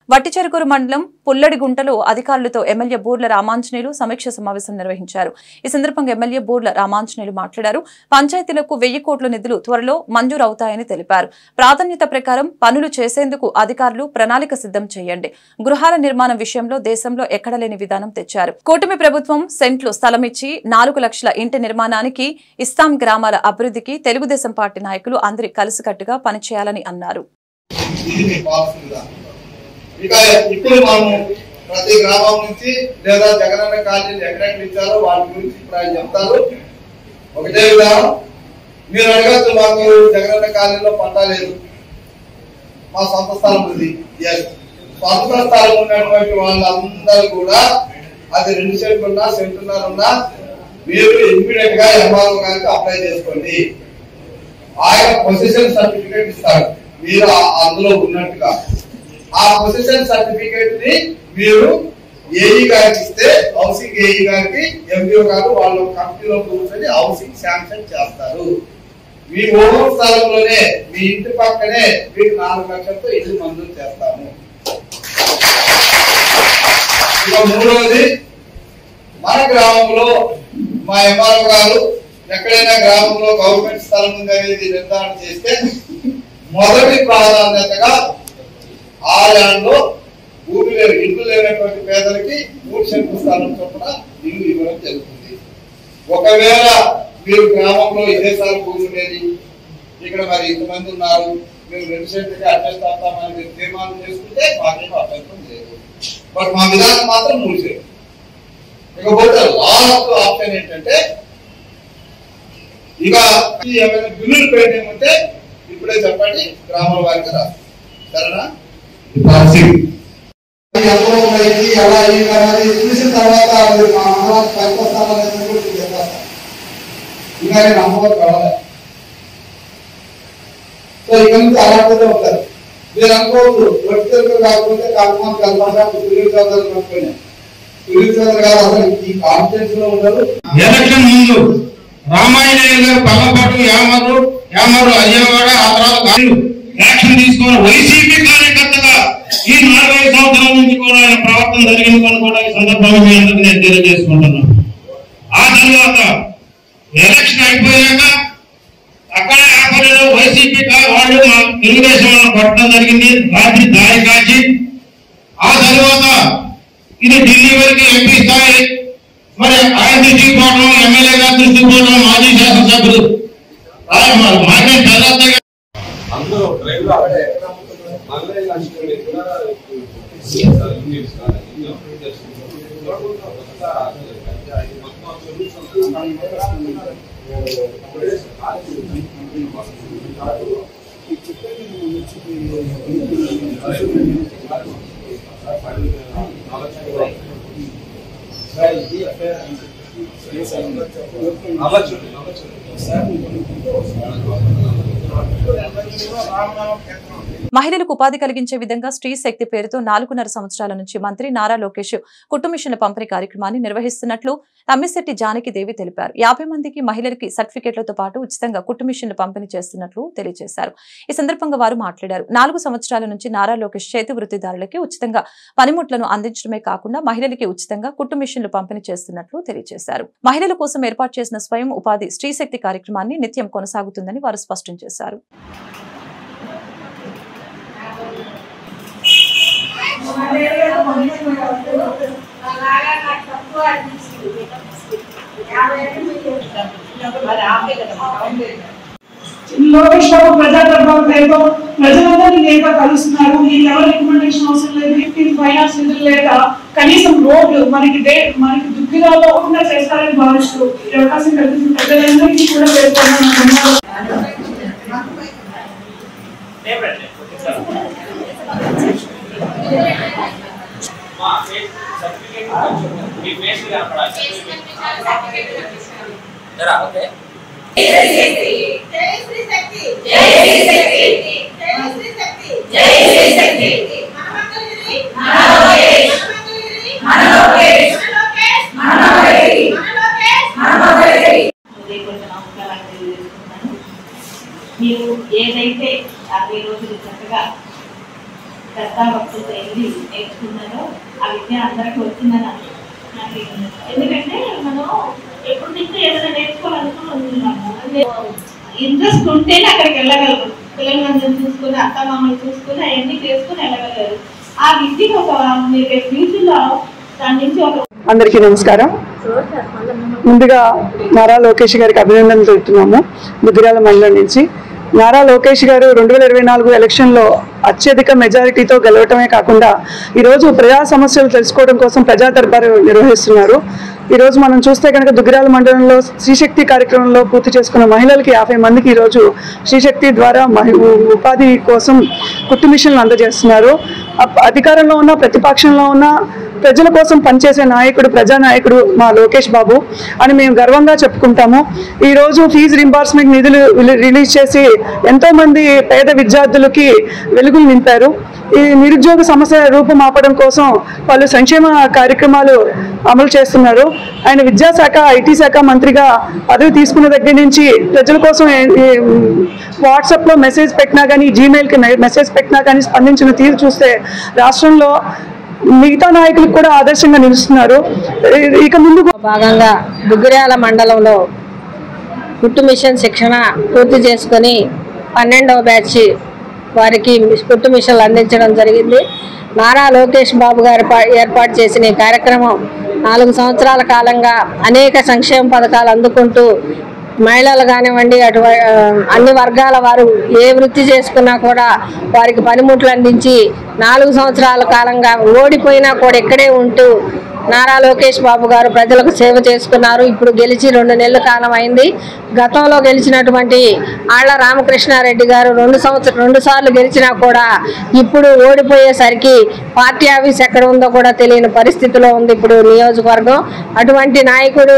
వట్టిచెరుకూరు మండలం పుల్లడిగుంటలో అధికారులతో ఎమ్మెల్యే బూర్ల రామాంజనేయులు సమీక్ష సమావేశం నిర్వహించారు ఈ సందర్భంగా ఎమ్మెల్యే బూర్ల రామాంజనేయులు మాట్లాడారు పంచాయతీలకు వెయ్యి కోట్ల నిధులు త్వరలో మంజూరు అవుతాయని తెలిపారు ప్రాధాన్యత ప్రకారం పనులు చేసేందుకు అధికారులు ప్రణాళిక సిద్ధం చేయండి గృహాల నిర్మాణం విషయంలో దేశంలో ఎక్కడ లేని విధానం తెచ్చారు కూటమి ప్రభుత్వం సెంట్లు స్థలం ఇచ్చి నాలుగు లక్షల ఇంటి నిర్మాణానికి ఇస్తాం గ్రామాల అభివృద్ధికి తెలుగుదేశం పార్టీ నాయకులు అందరి కలిసికట్టుగా పనిచేయాలని అన్నారు ఇది మీ పాలసీ విధానం. ఇక ఇప్పుడు మనము ప్రతి గ్రామం నుంచి లేదా జగనన్న కాలనీలు ఎక్కడెక్కడ ఇచ్చారో వాటి గురించి ఇప్పుడు ఆయన చెప్తారు ఒకటే విధానం మీరు అడగచ్చు మాకు జగనన్న కాలనీలో పట్టా లేదు మా సొంత స్థలం ఉంది Yes. సొంత స్థలం ఉన్నటువంటి వాళ్ళందరూ కూడా అది రెండు సెంట్లు ఉన్నా సెంటున్నర ఉన్నా మీరు ఇమ్మీడియట్ గా ఎంఆర్ఓ గారికి అప్లై చేసుకోండి ఆయన పొజిషన్ సర్టిఫికేట్ ఇస్తాడు మీరు ఆ- అందులో ఉన్నట్టుగా ఆ పొజిషన్ సర్టిఫికేట్ ని మీరు ఏఈ గారికి ఇస్తే హౌసింగ్ ఏఈ గారికి ఎంపీఓ గారు వాళ్ళ కంపెనీలో కూర్చొని హౌసింగ్ శాంక్షన్ చేస్తారు మీ ఓన్ స్థలంలోనే మీ ఇంటి పక్కనే మీకు నాలుగు లక్షలతో ఇల్లు మంజూరు చేస్తాము ఇక మూడవది మన గ్రామంలో మా ఎంఆర్ఓ గారు ఎక్కడైనా గ్రామంలో గవర్నమెంట్ స్థలం ఉంది అనేది నిర్ధారణ చేస్తే మొదటి ప్రాధాన్యతగా ఆ ల్యాండ్ లో భూమి లేని ఇల్లు లేనటువంటి పేదలకి మూడు సెంట్లు స్థలం చొప్పున ఇల్లు ఇవ్వడం జరుగుతుంది ఒకవేళ మీరు గ్రామంలో ఇదేసారి భూమి ఉండేది ఇక్కడ మరి ఇంతమంది ఉన్నారు మీరు రెండు సెంట్లకి అడ్జస్ట్ అవుతామని మీరు తీర్మానం చేసుకుంటే మాకేం అభ్యంతరం లేదు బట్ మా విధానం మాత్రం మూడు సెంట్లు ఇకపోతే లాస్ట్ ఆప్షన్ ఏంటంటే ఇక ఈ ఏమైనా బిల్లులు పెండింగ్ ఉంటే ఇప్పుడే చెప్పండి గ్రామాల వారికి రా సరేనా ఎప్పుడు ఇది ఎలా అయ్యింది అనేది చూసిన తర్వాత మీరు మా అమ్మవారికి పనికొస్తారా లేదని కూడా మీకు చెప్పేస్తాను ఇంకా నేను అమ్మవారికి వెళ్ళలే సో ఇక నుంచి అలాంటిదే ఉంటారు మీరు అనుకోవద్దు ఒట్టి కాకపోతే కాకపోతే కలపడా సునీల్ చౌదరి అనుకునే సునీల్ చౌదరి గారు అసలు ఈ కాన్ఫిడెన్స్ లో ఉండరు ఎలక్షన్ ముందు రామాయణయ్య గారు పల్లపాటు యామరు యామరు అజయవాడ ఆ తర్వాత గారు యాక్షన్ తీసుకున్న వైసీపీ కార్యకర్తగా ఈ నాలుగైదు సంవత్సరాల నుంచి కూడా ఆయన ప్రవర్తన జరిగింది అని కూడా ఈ సందర్భంగా మీ అందరికీ నేను తెలియజేసుకుంటున్నాను ఆ తర్వాత ఎలక్షన్ అయిపోయాక అక్కడ ఆపరేలో వైసీపీ కా- వాళ్ళు మా తెలుగుదేశం వాళ్ళని కొట్టడం జరిగింది రాత్రి దారి కాచి ఆ తర్వాత ఇది ఢిల్లీ వరకు ఎంపీ స్థాయి మరి ఆయన దృష్టికి పోవడం ఎమ్మెల్యే గారి దృష్టికి పోవడం మాజీ శాసనసభ్యులు ఆయన మా- మాకే తర్వాత అందరూ డ్రైవ్ అక్కడే మళ్ళీ లంచుకొని కూడా సార్ ఇంగ్లీష్ కాదు ఇంగ్లీష్ ఆపరేట్ చేస్తున్నారు కొత్త మొత్తం సొల్యూషన్ అవ్వచ్చు అవ్వచ్చు మహిళలకు ఉపాధి కలిగించే విధంగా స్త్రీ శక్తి పేరుతో నాలుగున్నర సంవత్సరాల నుంచి మంత్రి నారా లోకేష్ కుటుంబ మిషన్ల పంపిణీ కార్యక్రమాన్ని నిర్వహిస్తున్నట్లు తమ్మిశెట్టి జానకి దేవి తెలిపారు యాభై మందికి మహిళలకి సర్టిఫికెట్లతో పాటు ఉచితంగా కుటుంబ మిషన్లు పంపిణీ చేస్తున్నట్లు తెలియజేశారు ఈ సందర్భంగా వారు మాట్లాడారు నాలుగు సంవత్సరాల నుంచి నారా లోకేష్ చేతి వృత్తిదారులకి ఉచితంగా పనిముట్లను అందించడమే కాకుండా మహిళలకి ఉచితంగా కుటుంబ మిషన్లు పంపిణీ చేస్తున్నట్లు తెలియజేశారు మహిళల కోసం ఏర్పాటు చేసిన స్వయం ఉపాధి స్త్రీ శక్తి కార్యక్రమాన్ని నిత్యం కొనసాగుతుందని వారు స్పష్టం చేశారు లోకేష్ బాబు ప్రజా ప్రభావం పేరుతో ప్రజలందరినీ నేరుగా కలుస్తున్నారు మీకు ఎవరు రికమెండేషన్ అవసరం లేదు ఫిఫ్టీన్ ఫైనాన్స్ నిధులు లేక కనీసం రోడ్లు మనకి డే మనకి దుగ్గిరాలో కూడా చేస్తారని భావిస్తూ ఈ అవకాశం కల్పించిన ప్రజలందరికీ కూడా పేర్కొన్నాను హృదయపూర్వక నమస్కారాలు తెలియజేస్తున్నాను మీరు ఏదైతే అరవై రోజులు చక్కగా గత శ్రద్ధాభక్తులతో వెళ్ళి నేర్చుకున్నారో ఆ విద్య అందరికీ వచ్చిందని నాకు ఎందుకంటే మనం ఎప్పుడు నుంచి ఏదైనా నేర్చుకోవాలనుకుంటున్నాము ఇంట్రెస్ట్ ఉంటేనే అక్కడికి వెళ్ళగలరు పిల్లలందరినీ చూసుకుని అత్త మామలు చూసుకుని అవన్నీ చేసుకుని వెళ్ళగలరు ఆ విద్యకి ఒక మీరు ఫ్యూచర్లో దాని నుంచి ఒక అందరికీ నమస్కారం ముందుగా నారా లోకేష్ గారికి అభినందనలు తెలుపుతున్నాము బుద్ధిరాల మండలం నుంచి నారా లోకేష్ గారు రెండు వేల ఇరవై నాలుగు ఎలక్షన్లో అత్యధిక మెజారిటీతో గెలవటమే కాకుండా ఈరోజు ప్రజా సమస్యలు తెలుసుకోవడం కోసం ప్రజా దర్బారు నిర్వహిస్తున్నారు ఈరోజు మనం చూస్తే కనుక దుగ్గిరాల మండలంలో శ్రీశక్తి కార్యక్రమంలో పూర్తి చేసుకున్న మహిళలకి యాభై మందికి ఈరోజు శ్రీశక్తి ద్వారా మహి- ఉపాధి కోసం కుట్టు మిషన్లు అందజేస్తున్నారు అప్- అధికారంలో ఉన్న ప్రతిపక్షంలో ఉన్న ప్రజల కోసం పనిచేసే నాయకుడు ప్రజానాయకుడు మా లోకేష్ బాబు అని మేము గర్వంగా చెప్పుకుంటాము ఈ రోజు ఫీజు రింబార్స్మెంట్ నిధులు రిలీ- రిలీజ్ చేసి ఎంతో మంది పేద విద్యార్థులకి వెలుగులు నింపారు ఈ నిరుద్యోగ సమస్య రూపుమాపడం కోసం పలు సంక్షేమ కార్యక్రమాలు అమలు చేస్తున్నారు ఆయన విద్యాశాఖ ఐటీ శాఖ మంత్రిగా పదవి తీసుకున్న దగ్గర నుంచి ప్రజల కోసం ఏ- ఏ- వాట్సాప్లో మెసేజ్ పెట్టినా కానీ జీమెయిల్కి మెసేజ్ పెట్టినా కానీ స్పందించిన తీరు చూస్తే రాష్ట్రంలో మిగతా నాయకులకు కూడా ఆదర్శంగా నిలుస్తున్నారు ఇ- ఇక ముందు భాగంగా దుగ్గిరాల మండలంలో కుట్టు మిషన్ శిక్షణ పూర్తి చేసుకొని పన్నెండవ బ్యాచ్ వారికి కుట్టు మిషన్లు అందించడం జరిగింది నారా లోకేష్ బాబు గారు పా- ఏర్పాటు చేసిన ఈ కార్యక్రమం నాలుగు సంవత్సరాల కాలంగా అనేక సంక్షేమ పథకాలు అందుకుంటూ మహిళలు కానివ్వండి అటు ఆ, అన్ని వర్గాల వారు ఏ వృత్తి చేసుకున్నా కూడా వారికి పనిముట్లు అందించి నాలుగు సంవత్సరాల కాలంగా ఓడిపోయినా కూడా ఇక్కడే ఉంటూ నారా లోకేష్ బాబు గారు ప్రజలకు సేవ చేసుకున్నారు ఇప్పుడు గెలిచి రెండు నెలల కాలం అయింది గతంలో గెలిచినటువంటి ఆళ్ల రామకృష్ణారెడ్డి గారు రెండు సంవత్సరం రెండు సార్లు గెలిచినా కూడా ఇప్పుడు ఓడిపోయేసరికి పార్టీ ఆఫీస్ ఎక్కడ ఉందో కూడా తెలియని పరిస్థితిలో ఉంది ఇప్పుడు నియోజకవర్గం అటువంటి నాయకుడు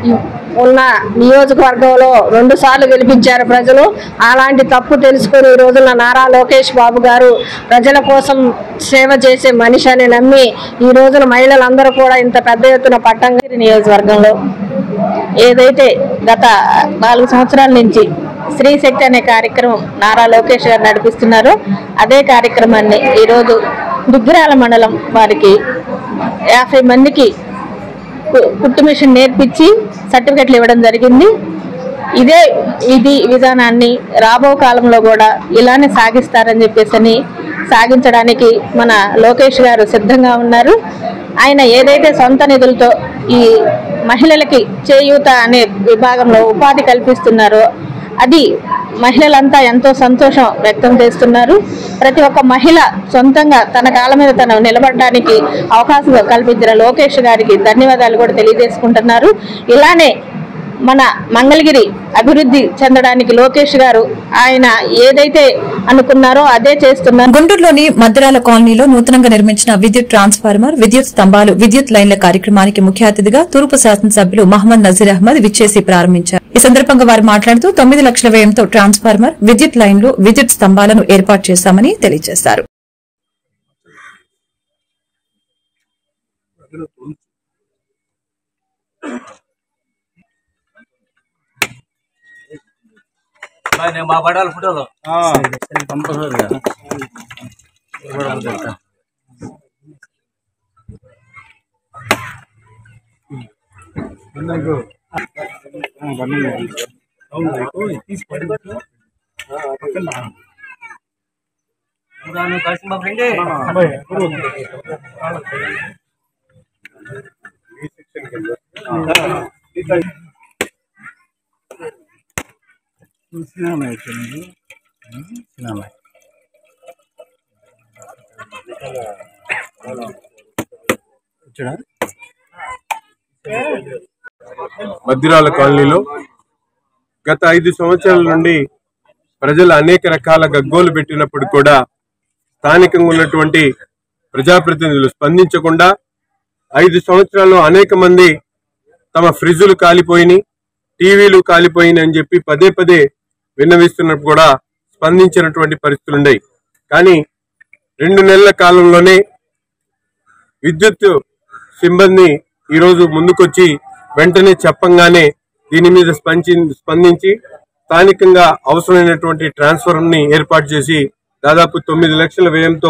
ఉన్న నియోజకవర్గంలో రెండు సార్లు గెలిపించారు ప్రజలు అలాంటి తప్పు తెలుసుకొని ఈ రోజున నారా లోకేష్ బాబు గారు ప్రజల కోసం సేవ చేసే మనిషి అని నమ్మి ఈ రోజున మహిళలందరూ కూడా ఇంత పెద్ద ఎత్తున పట్టంగిరి నియోజకవర్గంలో ఏదైతే గత నాలుగు సంవత్సరాల నుంచి స్త్రీ శక్తి అనే కార్యక్రమం నారా లోకేష్ గారు నడిపిస్తున్నారు అదే కార్యక్రమాన్ని ఈరోజు దుగ్గిరాల మండలం వారికి యాభై మందికి కు- కుట్టు మిషన్ నేర్పించి సర్టిఫికెట్లు ఇవ్వడం జరిగింది ఇదే ఇది విధానాన్ని రాబో కాలంలో కూడా ఇలానే సాగిస్తారని చెప్పేసి అని సాగించడానికి మన లోకేష్ గారు సిద్ధంగా ఉన్నారు ఆయన ఏదైతే సొంత నిధులతో ఈ మహిళలకి చేయూత అనే విభాగంలో ఉపాధి కల్పిస్తున్నారో అది మహిళలంతా ఎంతో సంతోషం వ్యక్తం చేస్తున్నారు ప్రతి ఒక్క మహిళ సొంతంగా తన కాళ్ళ మీద తను నిలబడడానికి అవకాశం కల్పించిన లోకేష్ గారికి ధన్యవాదాలు కూడా తెలియజేసుకుంటున్నారు ఇలానే మన మంగళగిరి అభివృద్ధి చెందడానికి లోకేష్ గారు ఆయన ఏదైతే అనుకున్నారో అదే చేస్తున్నారు గుంటూరులోని మద్దరాల కాలనీలో నూతనంగా నిర్మించిన విద్యుత్ ట్రాన్స్ఫార్మర్ విద్యుత్ స్తంభాలు విద్యుత్ లైన్ల కార్యక్రమానికి ముఖ్య అతిథిగా తూర్పు శాసనసభ్యులు మహమ్మద్ నజీర్ అహ్మద్ విచ్చేసి ప్రారంభించారు ఈ సందర్భంగా వారు మాట్లాడుతూ తొమ్మిది లక్షల వ్యయంతో ట్రాన్స్ఫార్మర్ విద్యుత్ లైన్లు విద్యుత్ స్తంభాలను ఏర్పాటు చేశామని తెలియజేశారు మా పడాల ఫోటోలు కంపల్సరిగా కలిసి మా ఫ్రెండే మద్దిరాల కాలనీలో గత ఐదు సంవత్సరాల నుండి ప్రజలు అనేక రకాల గగ్గోలు పెట్టినప్పుడు కూడా స్థానికంగా ఉన్నటువంటి ప్రజాప్రతినిధులు స్పందించకుండా ఐదు సంవత్సరాల్లో అనేక మంది తమ ఫ్రిడ్జులు కాలిపోయినాయి టీవీలు కాలిపోయినాయి అని చెప్పి పదే పదే విన్నవిస్తున్నప్పుడు కూడా స్పందించినటువంటి పరిస్థితులు ఉన్నాయి కానీ రెండు నెలల కాలంలోనే విద్యుత్ సిబ్బంది ఈరోజు ముందుకొచ్చి వెంటనే చెప్పంగానే దీని మీద స్పంచి స్పందించి స్థానికంగా అవసరమైనటువంటి ట్రాన్స్ఫార్మర్ ని ఏర్పాటు చేసి దాదాపు తొమ్మిది లక్షల వ్యయంతో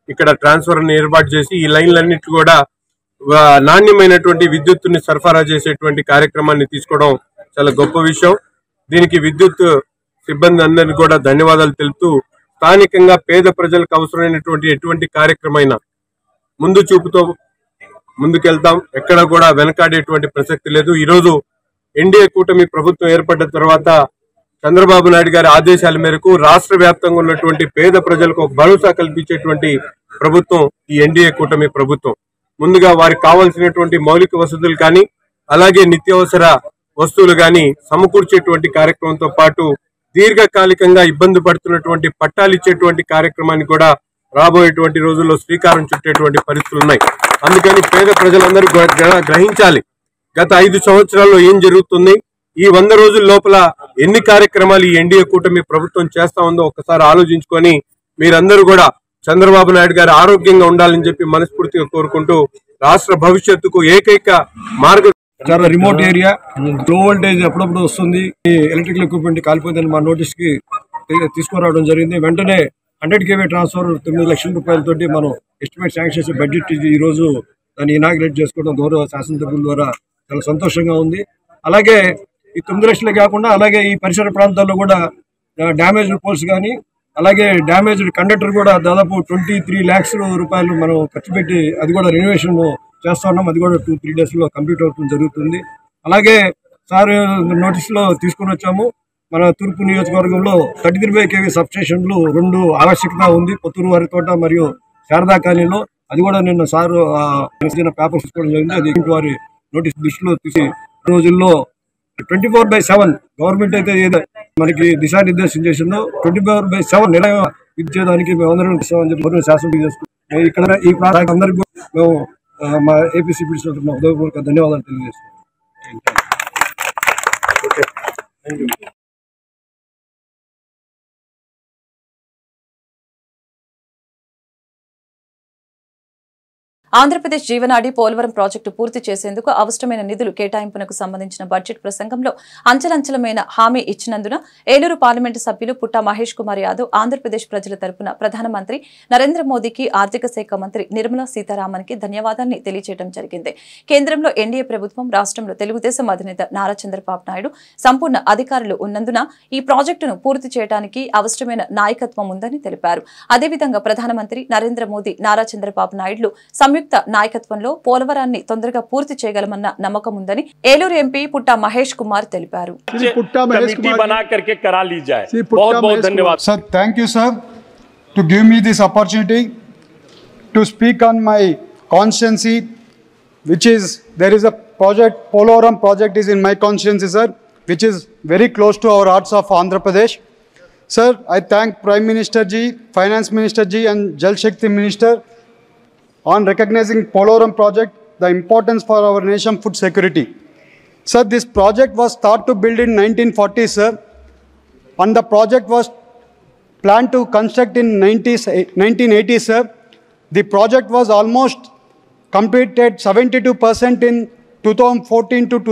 ఇక్కడ ట్రాన్స్ఫర్ ఏర్పాటు చేసి ఈ లైన్లన్నిటి కూడా ఆ, నాణ్యమైనటువంటి విద్యుత్తుని సరఫరా చేసేటువంటి కార్యక్రమాన్ని తీసుకోవడం చాలా గొప్ప విషయం దీనికి విద్యుత్ సిబ్బంది అందరినీ కూడా ధన్యవాదాలు తెలుపుతూ స్థానికంగా పేద ప్రజలకు అవసరమైనటువంటి ఎటువంటి కార్యక్రమైనా ముందు చూపుతో ముందుకెళ్తాం ఎక్కడ కూడా వెనకాడేటువంటి ప్రసక్తి లేదు ఈరోజు ఎన్డీఏ కూటమి ప్రభుత్వం ఏర్పడ్డ తర్వాత చంద్రబాబు నాయుడు గారి ఆదేశాల మేరకు రాష్ట్ర వ్యాప్తంగా ఉన్నటువంటి పేద ప్రజలకు ఒక భరోసా కల్పించేటువంటి ప్రభుత్వం ఈ ఎన్డీఏ కూటమి ప్రభుత్వం ముందుగా వారికి కావాల్సినటువంటి మౌలిక వసతులు కానీ అలాగే నిత్యావసర వస్తువులు కానీ సమకూర్చేటువంటి కార్యక్రమంతో పాటు దీర్ఘకాలికంగా ఇబ్బంది పడుతున్నటువంటి పట్టాలు ఇచ్చేటువంటి కార్యక్రమాన్ని కూడా రాబోయేటువంటి రోజుల్లో శ్రీకారం చుట్టేటువంటి పరిస్థితులు ఉన్నాయి అందుకని పేద ప్రజలందరూ గ్ర- గ్ర- గ్రహించాలి గత ఐదు సంవత్సరాల్లో ఏం జరుగుతుంది ఈ వంద రోజుల లోపల ఎన్ని కార్యక్రమాలు ఈ ఎన్డీఏ కూటమి ప్రభుత్వం చేస్తా ఉందో ఒకసారి ఆలోచించుకొని మీరందరూ కూడా చంద్రబాబు నాయుడు గారు ఆరోగ్యంగా ఉండాలని చెప్పి మనస్ఫూర్తిగా కోరుకుంటూ రాష్ట్ర భవిష్యత్తుకు ఏకైక మార్గ చాలా రిమోట్ ఏరియా లో వోల్టేజ్ అప్పుడప్పుడు వస్తుంది ఈ ఎలక్ట్రికల్ ఎక్విప్మెంట్ కాలిపోయిందని మా నోటీస్ కి తీ- తీసుకురావడం జరిగింది వెంటనే హండ్రెడ్ కేవీ ట్రాన్స్ఫర్ తొమ్మిది లక్షల రూపాయలతోటి మనం ఎస్టిమేట్ శాంక్షన్ చేసే బడ్జెట్ ఇది ఈ రోజు దాన్ని ఇనాగ్రేట్ చేసుకోవడం గౌరవ శాసనసభ్యుల ద్వారా చాలా సంతోషంగా ఉంది అలాగే ఈ తొమ్మిది లక్షలే కాకుండా అలాగే ఈ పరిసర ప్రాంతాల్లో కూడా డ్యామేజ్డ్ పోల్స్ కానీ అలాగే డ్యామేజ్డ్ కండక్టర్ కూడా దాదాపు ట్వంటీ త్రీ ల్యాక్స్ రూపాయలు మనం ఖర్చు పెట్టి అది కూడా రెనోవేషన్ చేస్తా ఉన్నాం అది కూడా టూ త్రీ డేస్ లో కంప్లీట్ అవుతుంది జరుగుతుంది అలాగే సార్ నోటీస్ లో తీసుకుని వచ్చాము మన తూర్పు నియోజకవర్గంలో thirty three by KV sub స్టేషన్లు రెండు ఆవశ్యకత ఉంది పొత్తూరు వారి తోట మరియు శారదా కాలనీలో అది కూడా నిన్న సార్ పేపర్స్ తీసుకోవడం జరిగింది అది ఇంటి వారి నోటీస్ దృష్టిలో తీసి రోజుల్లో twenty four by seven government అయితే ఏదో మనకి దిశానిర్దేశం చేసిందో ట్వంటీ ఫోర్ బై సెవెన్ నిలయం ఇచ్చేదానికి మేము అందరం ఇస్తామని చెప్పి గవర్నమెంట్ శాసనం చేసుకుంటాం ఇక్కడ ఈ ప్రాంతానికి అందరికీ కూడా మేము ఆ, మా ఏపీసీ ఉదయపూర్వక ధన్యవాదాలు తెలియజేస్తున్నాం ఆంధ్రప్రదేశ్ జీవనాడి పోలవరం ప్రాజెక్టు పూర్తి చేసేందుకు అవసరమైన నిధులు కేటాయింపునకు సంబంధించిన బడ్జెట్ ప్రసంగంలో అంచలంచలమైన హామీ ఇచ్చినందున ఏలూరు పార్లమెంటు సభ్యులు పుట్టా మహేష్ కుమార్ యాదవ్ ఆంధ్రప్రదేశ్ ప్రజల తరపున ప్రధానమంత్రి నరేంద్ర మోదీకి ఆర్థిక శాఖ మంత్రి నిర్మలా సీతారామన్కి ధన్యవాదాన్ని తెలియజేయడం జరిగింది కేంద్రంలో ఎన్డీఏ ప్రభుత్వం రాష్ట్రంలో తెలుగుదేశం అధినేత నారా చంద్రబాబు నాయుడు సంపూర్ణ అధికారులు ఉన్నందున ఈ ప్రాజెక్టును పూర్తి చేయడానికి అవసరమైన నాయకత్వం ఉందని తెలిపారు అదేవిధంగా ప్రధానమంత్రి నరేంద్ర మోదీ నారా చంద్రబాబు నాయుడులు సంయుక్త నాయకత్వంలో పోలవరాన్ని తొందరగా పూర్తి చేయగలమన్న నమ్మకం ఉందని ఏలూరు ఎంపీ పుట్టా మహేష్ కుమార్ తెలిపారు कमेटी बना करके करा ली जाए बहुत बहुत धन्यवाद Sir, thank you, sir, to give me this opportunity to speak on my constituency, which is there is a project, Poloram project is in my constituency, sir, which is very close to our hearts of Andhra Pradesh. Sir, I thank Prime Minister ji, Finance Minister ji, and Jal Shakti Minister on recognizing Poloram project, the importance for our nation food security. Sir, this project was started to build in 1940, sir, and the project was planned to construct in 90s, 1980, sir. The project was almost completed 72% in 2014 to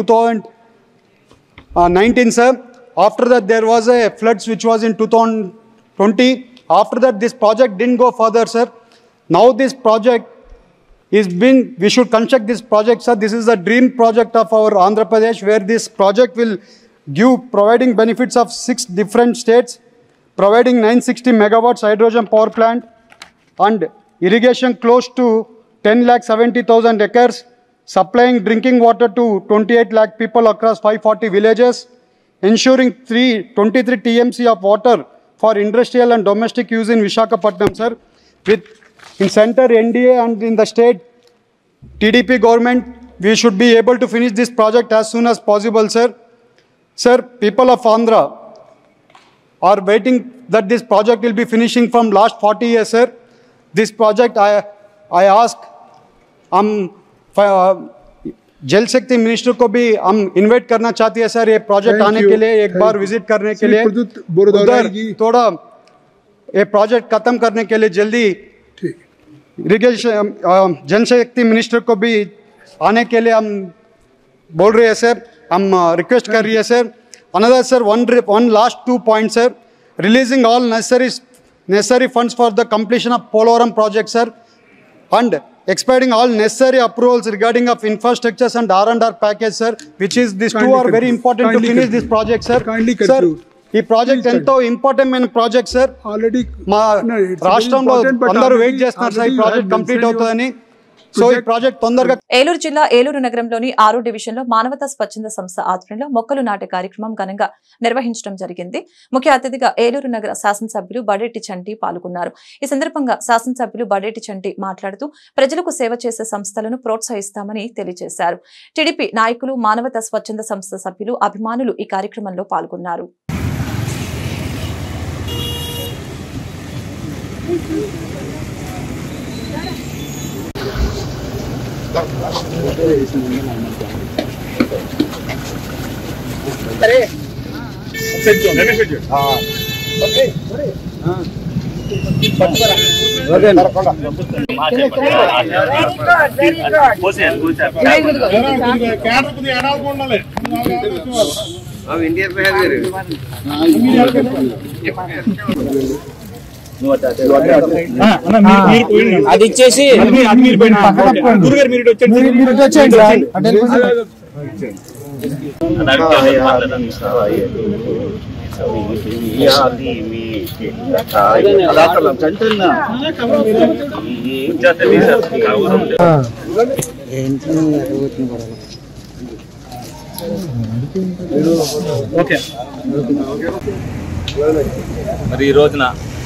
2019, sir. After that, there was a floods which was in 2020. After that, this project didn't go further, sir. Now this project is being, we should construct this project, sir. This is the dream project of our Andhra Pradesh, where this project will give, providing benefits of six different states, providing 960 megawatts hydrogen power plant, and irrigation close to 10 lakh 70,000 acres, supplying drinking water to 28 lakh people across 540 villages, ensuring three, 23 TMC of water for industrial and domestic use in Vishakhapatnam, sir. With in center NDA and in the state TDP government, we should be able to finish this project as soon as possible, sir. Sir, people of Andhra are waiting that this project will be finishing from last 40 years, sir. This project, I, I ask, हम जल शक्ति minister को भी हम invite करना चाहते हैं sir ये प्रोजेक्ट Thank आने you. के लिए एक Thank बार you. विजिट करने के श्री लिए प्रद्युत बोरदोलाई उधर जी। थोड़ा ये प्रोजेक्ट खत्म करने के लिए जल्दी इरिगेशन जनशक्ति मिनिस्टर को भी आने के लिए हम बोल रहे हैं सर हम रिक्वेस्ट कर रही है sir another sir one one last two point sir releasing all necessary necessary funds for the completion of Polorum project, sir, and expediting all necessary approvals regarding of infrastructures and R&R package, sir, which is, these two Kindly are very conclude. important to Kindly finish conclude. this project, sir. Kindly Sir, conclude. ఈ project ఎంతో important project sir already మా it's రాష్ట్రంలో very important, but అందరూ already- wait చేస్తున్నారు sir ఈ already project you have complete mentioned your అవుతుందని so ఈ project తొందరగా ఏలూరు జిల్లా ఏలూరు నగరంలోని ఆరో డివిజన్ లో మానవతా స్వచ్ఛంద సంస్థ ఆధ్వర్యంలో మొక్కలు నాటే కార్యక్రమం ఘనంగా నిర్వహించడం జరిగింది ముఖ్య అతిథిగా ఏలూరు నగర శాసనసభ్యులు బడేటి చంటి పాల్గొన్నారు ఈ సందర్భంగా శాసనసభ్యులు బడేటి చంటి మాట్లాడుతూ ప్రజలకు సేవ చేసే సంస్థలను ప్రోత్సహిస్తామని తెలియజేశారు టీడీపీ నాయకులు మానవతా స్వచ్ఛంద సంస్థ సభ్యులు అభిమానులు ఈ కార్యక్రమంలో పాల్గొన్నారు అది ఇచ్చేసి గురుగారు మీరు ఇటు వచ్చేయండి. మీరు ఇటు వచ్చేయండి సార్. అంటే మరి ఈ రోజున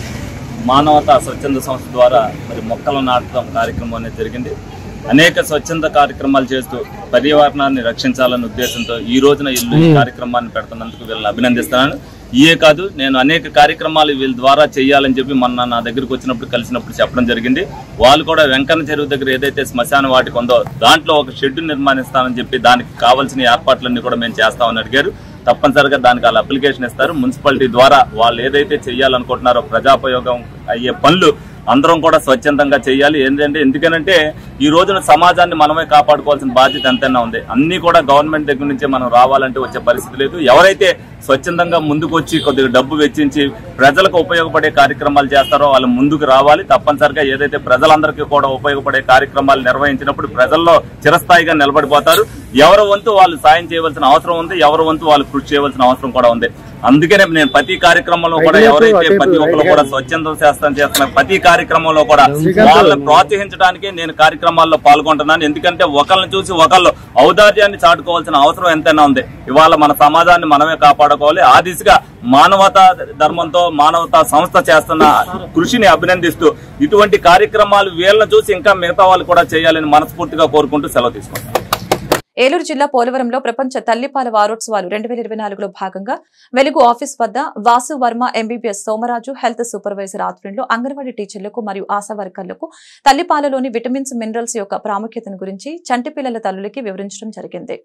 మానవతా స్వచ్ఛంద సంస్థ ద్వారా మరి మొక్కలు నాటడం కార్యక్రమం అనేది జరిగింది అనేక స్వచ్ఛంద కార్యక్రమాలు చేస్తూ పర్యావరణాన్ని రక్షించాలనే ఉద్దేశంతో ఈ రోజున ఇల్లు ఈ కార్యక్రమాన్ని పెడుతున్నందుకు వీళ్ళని అభినందిస్తున్నాను ఇయే కాదు నేను అనేక కార్యక్రమాలు వీళ్ళ ద్వారా చేయాలని చెప్పి మొన్న నా దగ్గరికి వచ్చినప్పుడు కలిసినప్పుడు చెప్పడం జరిగింది వాళ్ళు కూడా వెంకన్న చెరువు దగ్గర ఏదైతే శ్మశాన వాటికి ఉందో దాంట్లో ఒక షెడ్ నిర్మాణిస్తానని చెప్పి దానికి కావాల్సిన ఏర్పాట్లన్నీ కూడా మేము చేస్తామని అడిగారు తప్పనిసరిగా దానికి వాళ్ళు అప్లికేషన్ ఇస్తారు మున్సిపాలిటీ ద్వారా వాళ్ళు ఏదైతే చేయాలనుకుంటున్నారో ప్రజాపయోగం అయ్యే పనులు అందరం కూడా స్వచ్ఛందంగా చేయాలి ఏంటంటే ఎందుకనంటే ఈ రోజున సమాజాన్ని మనమే కాపాడుకోవాల్సిన బాధ్యత ఎంతైనా ఉంది అన్ని కూడా గవర్నమెంట్ దగ్గర నుంచే మనం రావాలంటే వచ్చే పరిస్థితి లేదు ఎవరైతే స్వచ్ఛందంగా ముందుకు వచ్చి కొద్దిగా డబ్బు వెచ్చించి ప్రజలకు ఉపయోగపడే కార్యక్రమాలు చేస్తారో వాళ్ళు ముందుకు రావాలి తప్పనిసరిగా ఏదైతే ప్రజలందరికీ కూడా ఉపయోగపడే కార్యక్రమాలు నిర్వహించినప్పుడు ప్రజల్లో చిరస్థాయిగా నిలబడిపోతారు ఎవరి వంతు వాళ్ళు సాయం చేయవలసిన అవసరం ఉంది ఎవరి వంతు వాళ్ళు కృషి చేయవలసిన అవసరం కూడా ఉంది అందుకనే నేను ప్రతి కార్యక్రమంలో కూడా ఎవరైతే ప్రతి ఒక్కరు కూడా స్వచ్ఛంద శాస్త్రం చేస్తున్న ప్రతి కార్యక్రమంలో కూడా వాళ్ళని ప్రోత్సహించడానికి నేను కార్యక్రమాల్లో పాల్గొంటున్నాను ఎందుకంటే ఒకళ్ళని చూసి ఒకళ్ళు ఔదార్యాన్ని చాటుకోవాల్సిన అవసరం ఎంతైనా ఉంది ఇవాళ మన సమాజాన్ని మనమే కాపాడుకోవాలి ఆ దిశగా మానవతా ధర్మంతో మానవతా సంస్థ చేస్తున్న కృషిని అభినందిస్తూ ఇటువంటి కార్యక్రమాలు వీళ్ళని చూసి ఇంకా మిగతా వాళ్ళు కూడా చేయాలని మనస్ఫూర్తిగా కోరుకుంటూ సెలవు తీసుకుంటాను ఏలూరు జిల్లా పోలవరంలో ప్రపంచ తల్లిపాల వారోత్సవాలు రెండు వేల ఇరవై నాలుగులో భాగంగా వెలుగు ఆఫీస్ వద్ద Vasu Varma MBBS Somaraju health supervisor ఆధ్వర్యంలో అంగన్వాడీ టీచర్లకు మరియు ఆశా వర్కర్లకు తల్లిపాలలోని విటమిన్స్ మినరల్స్ యొక్క ప్రాముఖ్యతను గురించి చంటి పిల్లల తల్లులకి వివరించడం జరిగింది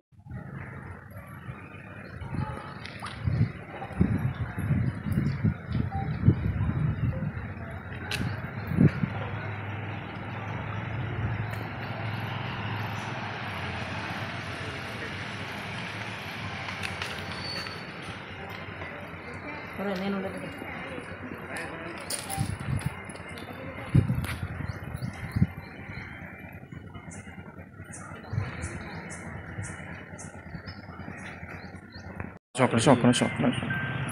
ఒక్క నిమిషం ఒక్క నిమిషం ఒక్క నిమిషం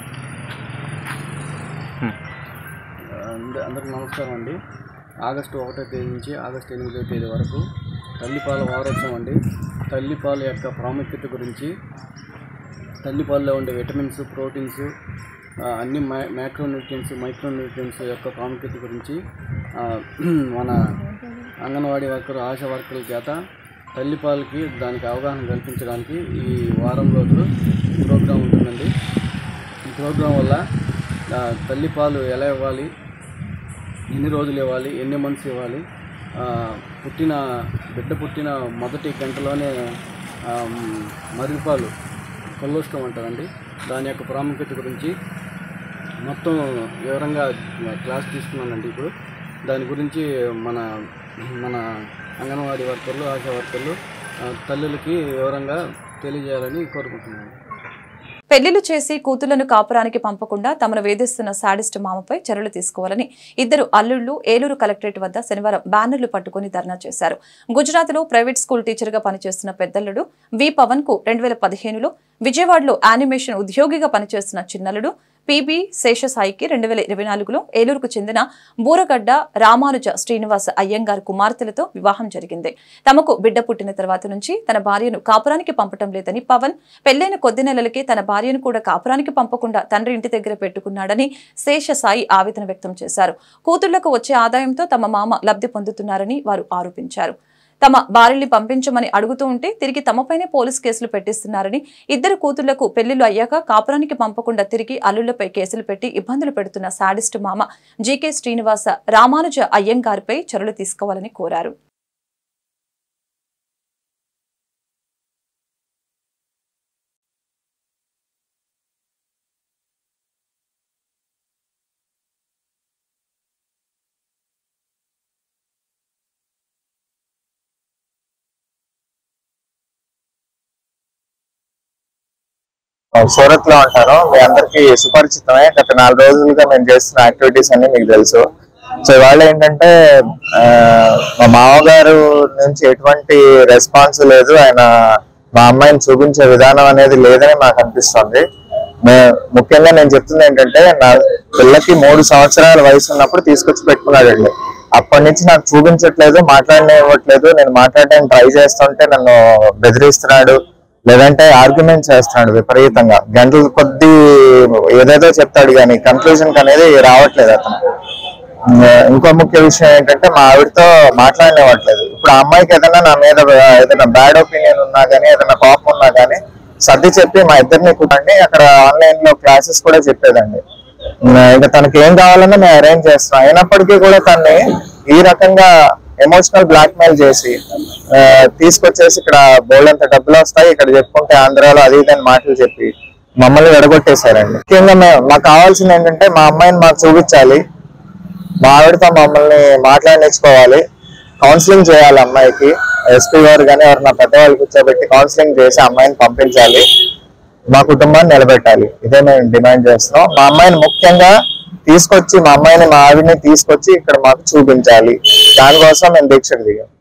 అంద- అందరికీ నమస్కారం అండి ఆగస్టు ఒకటో తేదీ నుంచి ఆగస్టు ఎనిమిదో తేదీ వరకు తల్లిపాల వారోత్సవం అండి తల్లిపాల యొక్క ప్రాముఖ్యత గురించి తల్లిపాలలో ఉండే విటమిన్స్ ప్రోటీన్స్ ఆ, అన్ని మైక్రో మ్యాక్రోన్యూట్రియన్స్ మైక్రోన్యూట్రియన్స్ యొక్క ప్రాముఖ్యత గురించి ఆ, మన అంగన్వాడీ వర్కర్ ఆశా వర్కర్ల చేత తల్లిపాలకి దానికి అవగాహన కల్పించడానికి ఈ వారం రోజులు ప్రోగ్రాం ఉంటుందండి ఈ ప్రోగ్రాం వల్ల ఆ, తల్లిపాలు ఎలా ఇవ్వాలి ఎన్ని రోజులు ఇవ్వాలి ఎన్ని మంత్స్ ఇవ్వాలి ఆ, పుట్టిన బిడ్డ పుట్టిన మొదటి గంటలోనే ఆ, మ్, మరుగుపాలు కొల్లోష్టం అంటారండి దాని యొక్క ప్రాముఖ్యత గురించి మొత్తం వివరంగా క్లాస్ తీసుకున్నానండి ఇప్పుడు దాని గురించి మన మన అంగన్వాడీ వర్కర్లు ఆశా వర్కర్లు ఆ, తల్లులకి వివరంగా తెలియజేయాలని కోరుకుంటున్నాను పెళ్లిళ్లు చేసి కూతుళ్లను కాపురానికి పంపకుండా తమను వేధిస్తున్న సాడిస్ట్ మామపై చర్యలు తీసుకోవాలని ఇద్దరు అల్లుళ్లు ఏలూరు కలెక్టరేట్ వద్ద శనివారం బ్యానర్లు పట్టుకుని ధర్నా చేశారు గుజరాత్ లో ప్రైవేట్ స్కూల్ టీచర్ గా పనిచేస్తున్న పెద్దల్లుడు వి పవన్ కు రెండు వేల పదిహేనులో విజయవాడలో యానిమేషన్ ఉద్యోగిగా పనిచేస్తున్న చిన్నల్లుడు పిబి శేషసాయికి రెండు వేల ఇరవై నాలుగులో ఏలూరుకు చెందిన బూరగడ్డ రామానుజ శ్రీనివాస అయ్యంగార్ కుమార్తెలతో వివాహం జరిగింది తమకు బిడ్డ పుట్టిన తర్వాత నుంచి తన భార్యను కాపురానికి పంపటం లేదని పవన్ పెళ్లైన కొద్ది నెలలకే తన భార్యను కూడా కాపురానికి పంపకుండా తండ్రి ఇంటి దగ్గర పెట్టుకున్నాడని శేషసాయి ఆవేదన వ్యక్తం చేశారు కూతుళ్లకు వచ్చే ఆదాయంతో తమ మామ లబ్ధి పొందుతున్నారని వారు ఆరోపించారు తమ భార్యల్ని పంపించమని అడుగుతూ ఉంటే తిరిగి తమపైనే పోలీస్ కేసులు పెట్టిస్తున్నారని ఇద్దరు కూతుళ్లకు పెళ్లిళ్లు అయ్యాక కాపురానికి పంపకుండా తిరిగి అల్లుళ్లపై కేసులు పెట్టి ఇబ్బందులు పెడుతున్న సాడిస్ట్ మామ జీకే శ్రీనివాస రామానుజ అయ్యంగారిపై చర్యలు తీసుకోవాలని కోరారు సూరత్ లో ఉంటాను మీ అందరికి సుపరిచితమే గత నాలుగు రోజులుగా మేము చేస్తున్న యాక్టివిటీస్ అన్ని మీకు తెలుసు సో ఇవాళ ఏంటంటే ఆ, మా మామగారు నుంచి ఎటువంటి రెస్పాన్స్ లేదు ఆయన మా అమ్మాయిని చూపించే విధానం అనేది లేదని నాకు అనిపిస్తుంది మే- ముఖ్యంగా నేను చెప్తుంది ఏంటంటే నా పిల్లకి మూడు సంవత్సరాల వయసు ఉన్నప్పుడు తీసుకొచ్చి పెట్టుకున్నాడండి అప్పటి నుంచి నాకు చూపించట్లేదు మాట్లాడనివ్వట్లేదు నేను మాట్లాడడానికి ట్రై చేస్తుంటే నన్ను బెదిరిస్తున్నాడు లేదంటే ఆర్గ్యుమెంట్ చేస్తున్నాడు విపరీతంగా గంటల కొద్దీ ఏదేదో చెప్తాడు కానీ కన్క్లూజన్ అనేది రావట్లేదు అతను ఇంకా ఇంకో ముఖ్య విషయం ఏంటంటే మా ఆవిడతో మాట్లాడనివ్వట్లేదు ఇప్పుడు ఆ అమ్మాయికి ఏదైనా నా మీద ఏదైనా బ్యాడ్ ఒపీనియన్ ఉన్నా గానీ ఏదైనా కోపం ఉన్నా గానీ సర్ది చెప్పి మా ఇద్దరిని కూడండి అక్కడ ఆన్లైన్ లో క్లాసెస్ కూడా చెప్పేదండి ఇంకా తనకి ఏం కావాలన్నా మేము అరేంజ్ చేస్తున్నాం అయినప్పటికీ కూడా తన్ని ఈ రకంగా ఎమోషనల్ బ్లాక్ మెయిల్ చేసి ఆ, తీసుకొచ్చేసి ఇక్కడ బోల్డంత డబ్బులు వస్తాయి ఇక్కడ చెప్పుకుంటే ఆంధ్రాలో అది ఇది అని మాటలు చెప్పి మమ్మల్ని విడగొట్టేశారండి ముఖ్యంగా మేము మాకు కావాల్సింది ఏంటంటే మా అమ్మాయిని మాకు చూపించాలి మా ఆవిడతో మమ్మల్ని మాట్లాడించుకోవాలి కౌన్సిలింగ్ చేయాలి అమ్మాయికి ఎస్పీ గారు కానీ ఎవరు నా పెద్దవాళ్ళు కూర్చోబెట్టి కౌన్సిలింగ్ చేసి అమ్మాయిని పంపించాలి మా కుటుంబాన్ని నిలబెట్టాలి ఇదే మేము డిమాండ్ చేస్తున్నాం మా అమ్మాయిని ముఖ్యంగా తీసుకొచ్చి మా అమ్మాయిని మా ఆవిడని తీసుకొచ్చి ఇక్కడ మాకు చూపించాలి దానికోసం మేము దీక్షకు దిగాం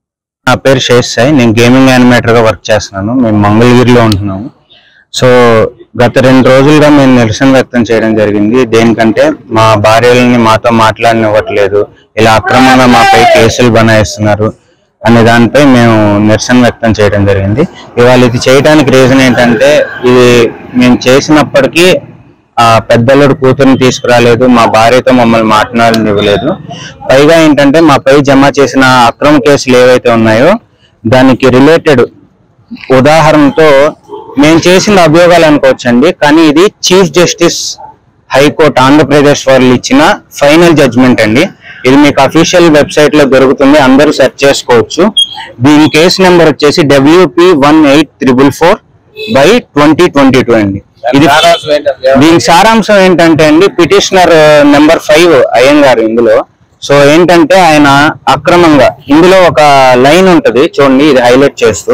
నా పేరు శేష్ సాయి నేను గేమింగ్ యానిమేటర్ గా వర్క్ చేస్తున్నాను మేము మంగళగిరిలో ఉంటున్నాము సో గత రెండు రోజులుగా మేము నిరసన వ్యక్తం చేయడం జరిగింది దేనికంటే మా భార్యలని మాతో మాట్లాడనివ్వట్లేదు ఇలా అక్రమంగా మాపై కేసులు బనాయిస్తున్నారు అనే దానిపై మేము నిరసన వ్యక్తం చేయడం జరిగింది ఇవాళ ఇది చేయడానికి రీజన్ ఏంటంటే ఇది మేము చేసినప్పటికీ ఆ పెద్దలుడు కూతురుని తీసుకురాలేదు మా భార్యతో మమ్మల్ని మాట్లాడనివ్వలేదు పైగా ఏంటంటే మాపై జమ చేసిన అక్రమ కేసులు ఏవైతే ఉన్నాయో దానికి రిలేటెడ్ ఉదాహరణతో మేము చేసిన అభియోగాలు అనుకోవచ్చండి కానీ ఇది చీఫ్ జస్టిస్ హైకోర్టు ఆంధ్రప్రదేశ్ వాళ్ళు ఇచ్చిన ఫైనల్ జడ్జ్మెంట్ అండి ఇది మీకు అఫీషియల్ వెబ్సైట్ లో దొరుకుతుంది అందరూ సెర్చ్ చేసుకోవచ్చు దీని కేసు నెంబర్ వచ్చేసి WP one eight triple four by twenty twenty two అండి ఇది దీని సారాంశం ఏంటంటే అండి పిటిషనర్ నెంబర్ ఫైవ్ అయ్యంగారు ఇందులో సో ఏంటంటే ఆయన అక్రమంగా ఇందులో ఒక లైన్ ఉంటది చూడండి ఇది హైలైట్ చేస్తూ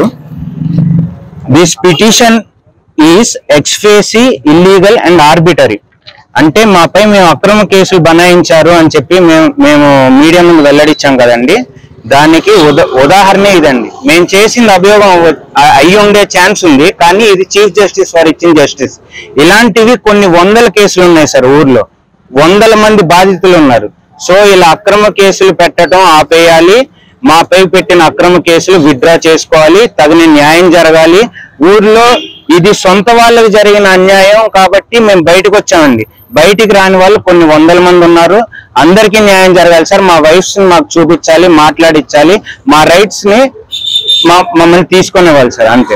this petition is ex facie illegal and arbitrary అంటే మాపై మేము అక్రమ కేసులు బనాయించారు అని చెప్పి మేము మేము మీడియా ముందు వెల్లడించాం కదండి దానికి ఉద ఉదాహరణ ఇదండి మేము చేసిన అభియోగం అవ్వ- అ- అయ్యి ఉండే ఛాన్స్ ఉంది కానీ ఇది చీఫ్ జస్టిస్ వారు ఇచ్చిన జస్టిస్ ఇలాంటివి కొన్ని వందల కేసులు ఉన్నాయి సార్ ఊర్లో వందల మంది బాధితులు ఉన్నారు సో ఇలా అక్రమ కేసులు పెట్టడం ఆపేయాలి మాపై పెట్టిన అక్రమ కేసులు విత్డ్రా చేసుకోవాలి తగిన న్యాయం జరగాలి ఊర్లో ఇది సొంత వాళ్ళకి జరిగిన అన్యాయం కాబట్టి మేము బయటకు వచ్చామండి బయటికి రాని వాళ్ళు కొన్ని వందల మంది ఉన్నారు అందరికీ న్యాయం జరగాలి సార్ మా వైఫ్స్ మాకు చూపించాలి మాట్లాడించాలి మా రైట్స్ ని మా మమ్మల్ని తీసుకునేవాళ్ళు సార్ అంతే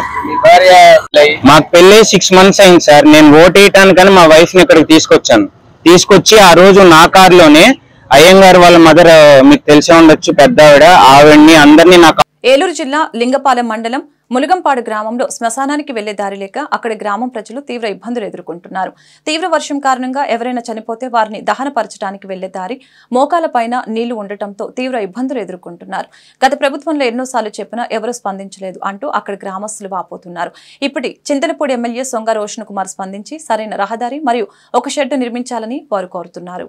మాకు పెళ్ళి సిక్స్ మంత్స్ అయింది సార్ నేను ఓట్ వేయటానికని మా వైఫ్ ని ఇక్కడికి తీసుకొచ్చాను తీసుకొచ్చి ఆ రోజు నా కారులోనే అయ్యంగారు వాళ్ళ మదర్ మీకు తెలిసే ఉండొచ్చు పెద్ద ఆవిడ ఆవిడ్ని అందరినీ నాకు ఏలూరు జిల్లా లింగపాలెం మండలం ములుగంపాడు గ్రామంలో శ్మశానానికి వెళ్లే దారి లేక అక్కడి గ్రామం ప్రజలు తీవ్ర ఇబ్బందులు ఎదుర్కొంటున్నారు తీవ్ర వర్షం కారణంగా ఎవరైనా చనిపోతే వారిని దహనపరచడానికి వెళ్లే దారి మోకాల పైన నీళ్లు ఉండటంతో తీవ్ర ఇబ్బందులు ఎదుర్కొంటున్నారు గత ప్రభుత్వంలో ఎన్నోసార్లు చెప్పినా ఎవరూ స్పందించలేదు అంటూ అక్కడి గ్రామస్తులు వాపోతున్నారు ఇప్పటి చింతలపూడి ఎమ్మెల్యే సొంగ రోషన్ కుమార్ స్పందించి సరైన రహదారి మరియు ఒక షెడ్డు నిర్మించాలని వారు కోరుతున్నారు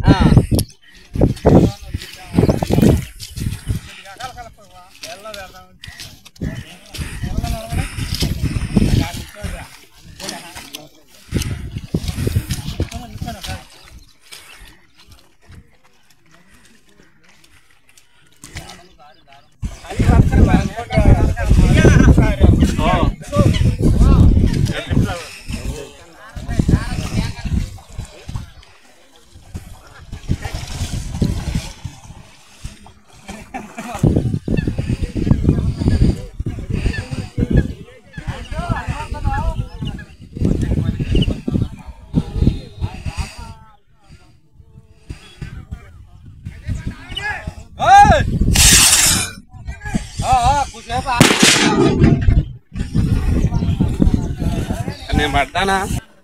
నేను పడతానా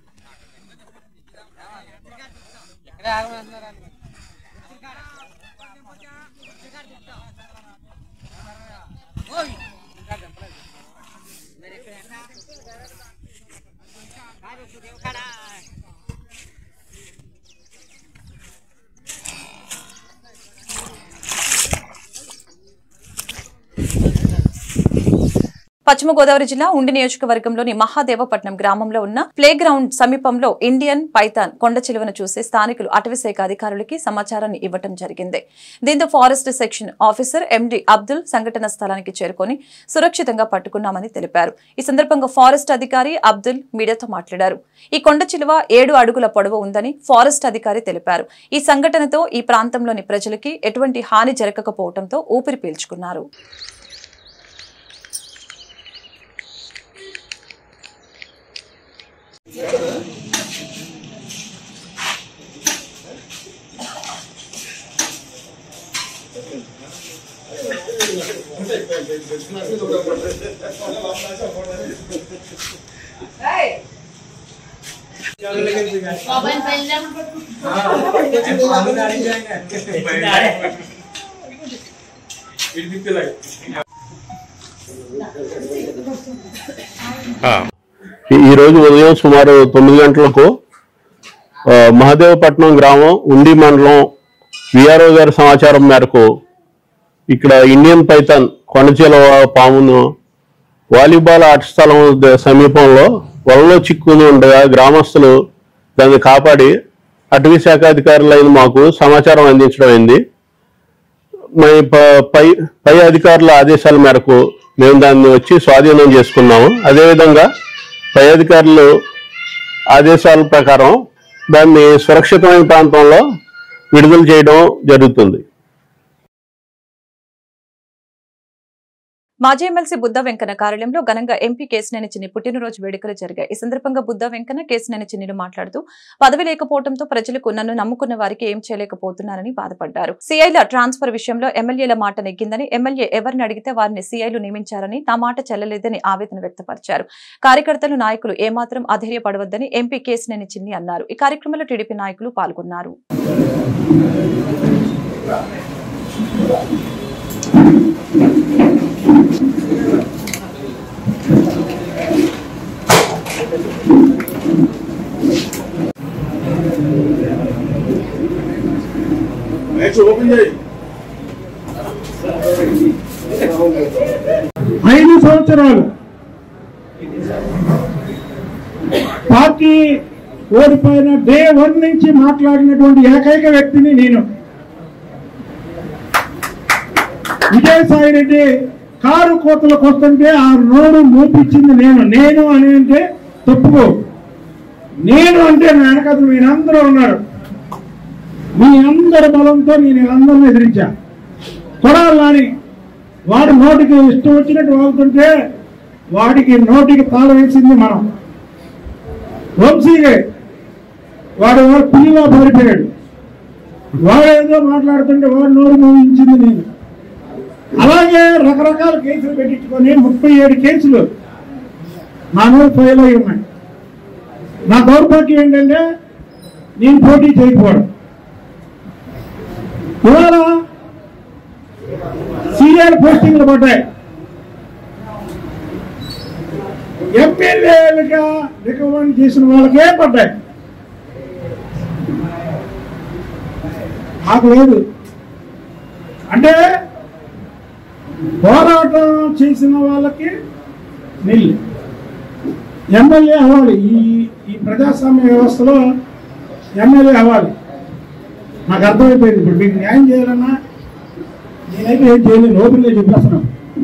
పశ్చిమ గోదావరి జిల్లా ఉండి నియోజకవర్గంలోని మహాదేవపట్నం గ్రామంలో ఉన్న ప్లే గ్రౌండ్ సమీపంలో ఇండియన్ పైథాన్ కొండ చిలువను చూసి స్థానికులు అటవీశాఖ అధికారులకి సమాచారాన్ని ఇవ్వటం జరిగింది దీంతో forest section officer MD Abdul సంఘటన స్థలానికి చేరుకొని సురక్షితంగా పట్టుకున్నామని తెలిపారు ఈ సందర్భంగా ఫారెస్ట్ అధికారి అబ్దుల్ మీడియాతో మాట్లాడారు ఈ కొండ చిలువ ఏడు అడుగుల పొడవు ఉందని ఫారెస్ట్ అధికారి తెలిపారు ఈ సంఘటనతో ఈ ప్రాంతంలోని ప్రజలకి ఎటువంటి హాని జరగకపోవడంతో ఊపిరి పీల్చుకున్నారు ఈ- ఈ రోజు ఉదయం సుమారు తొమ్మిది గంటలకు ఆ, మహదేవపట్నం గ్రామం ఉండి మండలం విఆర్ఓ గారి సమాచారం మేరకు ఇక్కడ ఇండియన్ పైథాన్ కొనచీల పామును వాలీబాల్ ఆట స్థలం ద- సమీపంలో వలలో చిక్కుని ఉండగా గ్రామస్తులు దాన్ని కాపాడి అటవీ శాఖ అధికారులైన మాకు సమాచారం అందించడం అయింది మై ప- పై పై అధికారుల ఆదేశాల మేరకు మేము దాన్ని వచ్చి స్వాధీనం చేసుకున్నాము అదేవిధంగా పై అధికారులు ఆదేశాల ప్రకారం దాన్ని సురక్షితమైన ప్రాంతంలో విడుదల చేయడం జరుగుతుంది మాజీ ఎమ్మెల్సీ బుద్ధ వెంకన్న కార్యాలయంలో ఘనంగా ఎంపీ కేసినేని చిన్ని పుట్టినరోజు వేడుకలు జరిగాయి ఈ సందర్భంగా బుద్ధ వెంకన్న కేసినేని చిన్నిలు మాట్లాడుతూ పదవి లేకపోవడంతో ప్రజలకు నన్ను నమ్ముకున్న వారికి ఏం చేయలేకపోతున్నారని బాధపడ్డారు సీఐల ట్రాన్స్ఫర్ విషయంలో ఎమ్మెల్యేల మాట నెగ్గిందని ఎమ్మెల్యే ఎవరిని అడిగితే వారిని సీఐలు నియమించారని నా మాట చెల్లలేదని ఆవేదన వ్యక్తపరిచారు కార్యకర్తలు నాయకులు ఏమాత్రం అధైర్యపడవద్దని ఎంపీ కేసినేని చిన్ని అన్నారు ఈ కార్యక్రమంలో టీడీపీ నాయకులు పాల్గొన్నారు ఓపెన్ చేయి ఐదు సంవత్సరాలు పార్టీ ఓడిపోయిన డే వన్ నుంచి మాట్లాడినటువంటి ఏకైక వ్యక్తిని నేను విజయసాయి రెడ్డి కారు కోతలకు వస్తుంటే ఆ నోరు మూపించింది నేను నేను అని అంటే తప్పుకో నేను అంటే నా వెనకాల మీరందరూ ఉన్నారు మీ అందరి బలంతో నేను అందరిని ఎదిరించా కొడాలని వాడు నోటికి ఇష్టం వచ్చినట్టు వాగుతుంటే వాడికి నోటికి తాళ వేసింది మనం వంశీగే వాడు వాడు పిల్లిలా పారిపోయాడు వాడేదో మాట్లాడుతుంటే వాడు నోరు మోగించింది నేను అలాగే రకరకాల కేసులు పెట్టించుకొని ముప్పై ఏడు కేసులు నా మీద ఫైల్ అయి ఉన్నాయి నా దౌర్భాగ్యం ఏంటంటే నేను పోటీ చేయకపోవడం ఇవాళ సీనియర్ పోస్టింగ్లు పడ్డాయి ఎమ్మెల్యేలుగా రికమెండ్ చేసిన వాళ్ళకే పడ్డాయి నాకు లేదు అంటే పోరాటం చేసిన వాళ్ళకి నిల్ ఎమ్మెల్యే అవ్వాలి ఈ ఈ ప్రజాస్వామ్య వ్యవస్థలో ఎమ్మెల్యే అవ్వాలి నాకు అర్థమైపోయింది ఇప్పుడు మీకు న్యాయం చేయాలన్నా నేనైతే ఏం చేయలేను ఓపెన్గా చెప్పేస్తున్నాను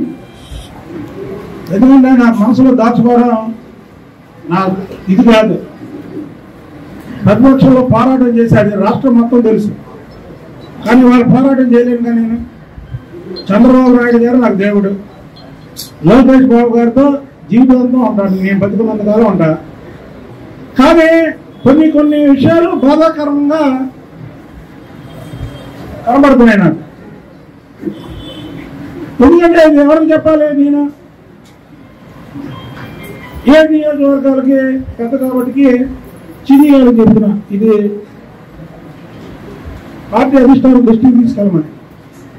ఎందుకంటే నాకు మనసులో దాచుకోవడం నా ఇది కాదు ప్రతిపక్షంలో పోరాటం చేశాడు రాష్ట్రం మొత్తం తెలుసు కానీ వాళ్ళు పోరాటం చేయలేను కానీ నేను చంద్రబాబు నాయుడు గారు నాకు దేవుడు లోకేష్ బాబు గారితో జీవితంతో ఉంటాను నేను బతుకున్నంత కాలం ఉంటా కానీ కొన్ని కొన్ని విషయాలు బాధాకరంగా కనబడుతున్నాయి నాకు ఎందుకంటే ఇది ఎవరికి చెప్పాలి నేను ఏ నియోజకవర్గాలకి పెద్ద కాబట్టి చిన్ని గారికి చెప్తున్నా ఇది పార్టీ అధిష్టానం దృష్టికి తీసుకెళ్ళమని